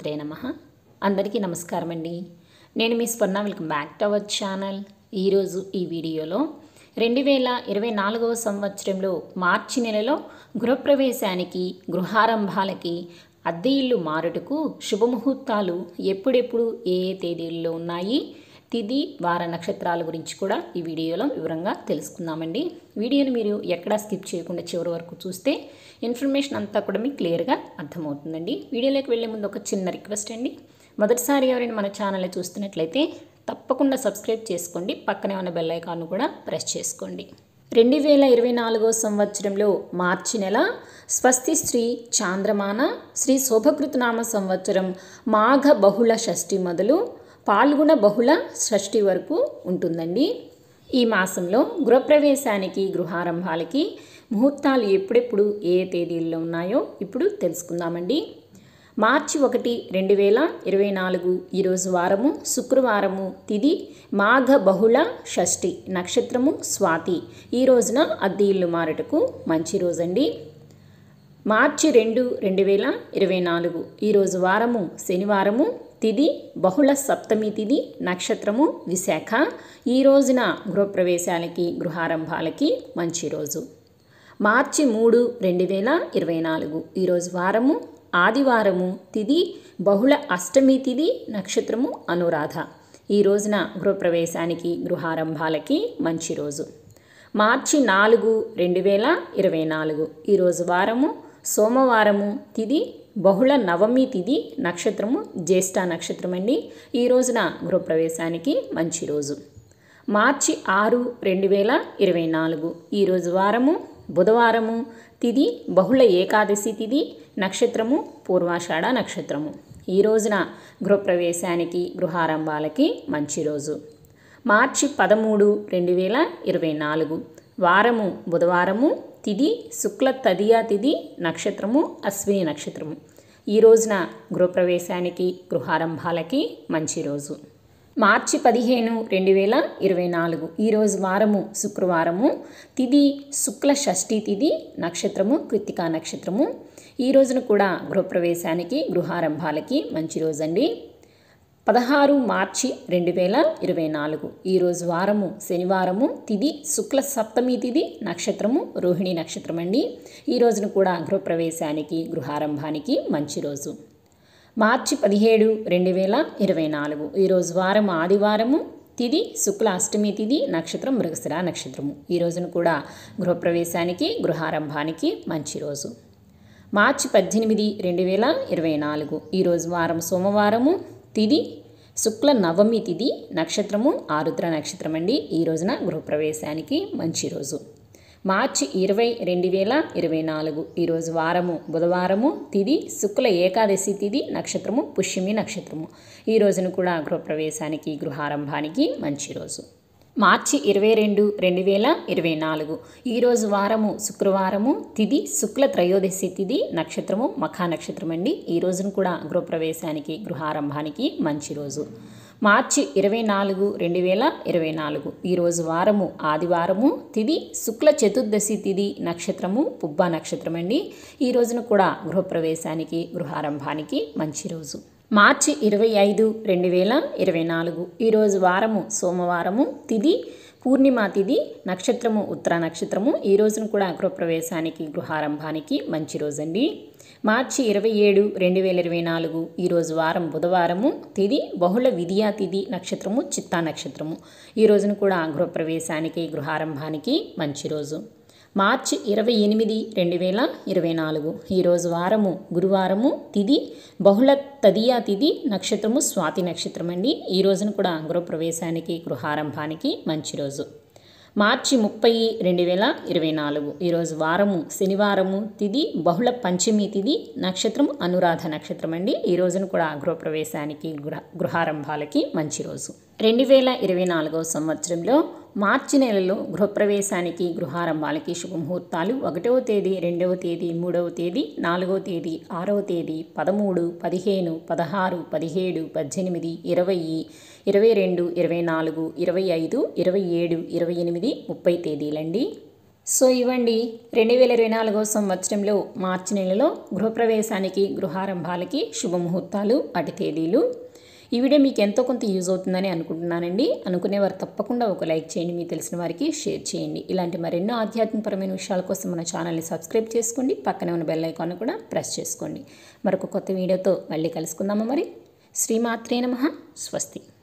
శ్రీమాత్రే నమ అందరికీ నమస్కారం అండి నేను మీ Swarna welcome back to our channel ఈరోజు ఈ వీడియోలో రెండు వేల ఇరవై నాలుగవ సంవత్సరంలో మార్చి నెలలో గృహప్రవేశానికి గృహారంభాలకి అద్దె ఇల్లు మారుటకు శుభముహూర్తాలు ఎప్పుడెప్పుడు ఏ ఏ తేదీల్లో ఉన్నాయి తిథి వార నక్షత్రాల గురించి కూడా ఈ వీడియోలో వివరంగా తెలుసుకుందామండి వీడియోని మీరు ఎక్కడా స్కిప్ చేయకుండా చివరి వరకు చూస్తే ఇన్ఫర్మేషన్ అంతా కూడా మీకు క్లియర్గా అర్థమవుతుందండి వీడియోలోకి వెళ్ళే ముందు ఒక చిన్న రిక్వెస్ట్ అండి మొదటిసారి ఎవరైనా మన ఛానల్ని చూస్తున్నట్లయితే తప్పకుండా సబ్స్క్రైబ్ చేసుకోండి పక్కనే ఉన్న బెల్ ఐకాన్ను కూడా ప్రెస్ చేసుకోండి రెండు వేల ఇరవై నాలుగో సంవత్సరంలో మార్చి నెల స్వస్తి శ్రీ చాంద్రమాన శ్రీ శోభకృతనామ సంవత్సరం మాఘ బహుళ షష్ఠి మొదలు పాల్గొన బహుళ షష్ఠి వరకు ఉంటుందండి ఈ మాసంలో గృహప్రవేశానికి గృహారంభాలకి ముహూర్తాలు ఎప్పుడెప్పుడు ఏ ఏ తేదీల్లో ఉన్నాయో ఇప్పుడు తెలుసుకుందామండి మార్చి ఒకటి రెండు వేల ఇరవై నాలుగు ఈరోజు వారము శుక్రవారము తిది మాఘ బహుళ షష్ఠి నక్షత్రము స్వాతి ఈ రోజున అద్దె ఇల్లు మారుటకు మంచి రోజండి మార్చి రెండు రెండు వేల ఇరవై నాలుగు ఈరోజు వారము శనివారము తిది బహుళ సప్తమి తిది నక్షత్రము విశాఖ ఈ రోజున గృహప్రవేశాలకి గృహారంభాలకి మంచి రోజు మార్చి మూడు రెండు వేల ఇరవై నాలుగు ఈరోజు వారము ఆదివారము తిది బహుళ అష్టమి తిది నక్షత్రము అనురాధ ఈ రోజున గృహప్రవేశానికి గృహారంభాలకి మంచి రోజు మార్చి నాలుగు రెండు వేల ఇరవై నాలుగు ఈరోజు వారము సోమవారము తిది బహుళ నవమి తిది నక్షత్రము జ్యేష్ఠ నక్షత్రం అండి ఈ రోజున గృహప్రవేశానికి మంచి రోజు మార్చి ఆరు రెండు వేల ఇరవై నాలుగు ఈరోజు వారము బుధవారము తిది బహుళ ఏకాదశి తిది నక్షత్రము పూర్వాషాఢ నక్షత్రము ఈ రోజున గృహప్రవేశానికి గృహారంభాలకి మంచి రోజు మార్చి పదమూడు రెండు వేల ఇరవై నాలుగు వారము బుధవారము తిది శుక్ల తదియా తిది నక్షత్రము అశ్విని నక్షత్రము ఈ రోజున గృహప్రవేశానికి గృహారంభాలకి మంచి రోజు మార్చి పదిహేను రెండు వేల ఇరవై నాలుగు ఈరోజు వారము శుక్రవారము తిది శుక్ల షష్ఠి తిది నక్షత్రము కృత్తికా నక్షత్రము ఈ రోజున కూడా గృహప్రవేశానికి గృహారంభాలకి మంచి రోజండి పదహారు మార్చి రెండు వేల ఇరవై నాలుగు ఈరోజు వారము శనివారము తిది శుక్ల సప్తమి తిది నక్షత్రము రోహిణి నక్షత్రం అండి ఈ రోజున కూడా గృహప్రవేశానికి గృహారంభానికి మంచి రోజు మార్చి పదిహేడు రెండు వేల ఇరవై నాలుగు ఈరోజు వారం ఆదివారము తిది శుక్ల అష్టమి తిది నక్షత్రం మృగశిర నక్షత్రము ఈ రోజున కూడా గృహప్రవేశానికి గృహారంభానికి మంచి రోజు మార్చి పద్దెనిమిది రెండు వేల ఇరవై నాలుగు ఈరోజు వారం సోమవారము తిది శుక్ల నవమి తిది నక్షత్రము ఆరుద్ర నక్షత్రం అండి ఈ రోజున గృహప్రవేశానికి మంచి రోజు మార్చి ఇరవై రెండు వేల ఇరవై నాలుగు ఈరోజు వారము బుధవారము తిది శుక్ల ఏకాదశి తిది నక్షత్రము పుష్యమి నక్షత్రము ఈ రోజున కూడా గృహప్రవేశానికి గృహారంభానికి మంచి రోజు మార్చి ఇరవై రెండు రెండు వేల ఇరవై నాలుగు ఈరోజు వారము శుక్రవారము తిది శుక్ల త్రయోదశి తిది నక్షత్రము మఖా నక్షత్రం అండి ఈ రోజున కూడా గృహప్రవేశానికి గృహారంభానికి మంచి రోజు మార్చి ఇరవై నాలుగు రెండు వేల ఇరవై నాలుగు ఈరోజు వారము ఆదివారము తిది శుక్ల చతుర్దశి తిది నక్షత్రము పుబ్బా నక్షత్రం అండి ఈ రోజున కూడా గృహప్రవేశానికి గృహారంభానికి మంచి రోజు మార్చి ఇరవై ఐదు రెండు వేల ఇరవై నాలుగు ఈరోజు వారము సోమవారము తిది పూర్ణిమ తిది నక్షత్రము ఉత్తర నక్షత్రము ఈ రోజున కూడా గృహప్రవేశానికి గృహారంభానికి మంచి రోజండి మార్చి ఇరవై ఏడు రెండు వేల ఇరవై నాలుగు ఈరోజు వారం బుధవారము తిది బహుళ విధియా తిది నక్షత్రము చిత్తా నక్షత్రము ఈ రోజున కూడా గృహప్రవేశానికి గృహారంభానికి మంచి రోజు మార్చి ఇరవై ఎనిమిది రెండు వేల ఇరవై నాలుగు ఈరోజు వారము గురువారము తిది బహుళ తదియా తిది నక్షత్రము స్వాతి నక్షత్రం అండి ఈ రోజున కూడా గృహప్రవేశానికి గృహారంభానికి మంచి రోజు మార్చి ముప్పై రెండు వేల ఇరవై నాలుగు ఈరోజు వారము శనివారము తిది బహుళ పంచమి తిది నక్షత్రం అనురాధ నక్షత్రం అండి ఈ రోజున కూడా గృహప్రవేశానికి గృహ గృహారంభాలకి మంచి రోజు రెండు వేల ఇరవై నాలుగవ సంవత్సరంలో మార్చి నెలలో గృహప్రవేశానికి గృహారంభాలకి శుభముహూర్తాలు ఒకటవ తేదీ రెండవ తేదీ మూడవ తేదీ నాలుగవ తేదీ ఆరవ తేదీ పదమూడు పదిహేను పదహారు పదిహేడు పద్దెనిమిది ఇరవై ఇరవై రెండు ఇరవై నాలుగు ఇరవై ఐదు ఇరవై ఏడు ఇరవై ఎనిమిది ముప్పై తేదీలండి సో ఇవ్వండి రెండు వేల ఇరవై నాలుగవ సంవత్సరంలో మార్చి నెలలో గృహప్రవేశానికి గృహారంభాలకి శుభముహూర్తాలు అటు తేదీలు ఈ వీడియో మీకు ఎంతో కొంత యూజ్ అవుతుందని అనుకుంటున్నానండి అనుకునేవారు తప్పకుండా ఒక లైక్ చేయండి మీకు తెలిసిన వారికి షేర్ చేయండి ఇలాంటి మరెన్నో ఆధ్యాత్మికపరమైన విషయాల కోసం మన ఛానల్ని సబ్స్క్రైబ్ చేసుకోండి పక్కనే ఉన్న బెల్ ఐకాన్ కూడా ప్రెస్ చేసుకోండి మరొక కొత్త వీడియోతో మళ్ళీ కలుసుకుందామా మరి శ్రీమాత్రే నమ స్వస్తి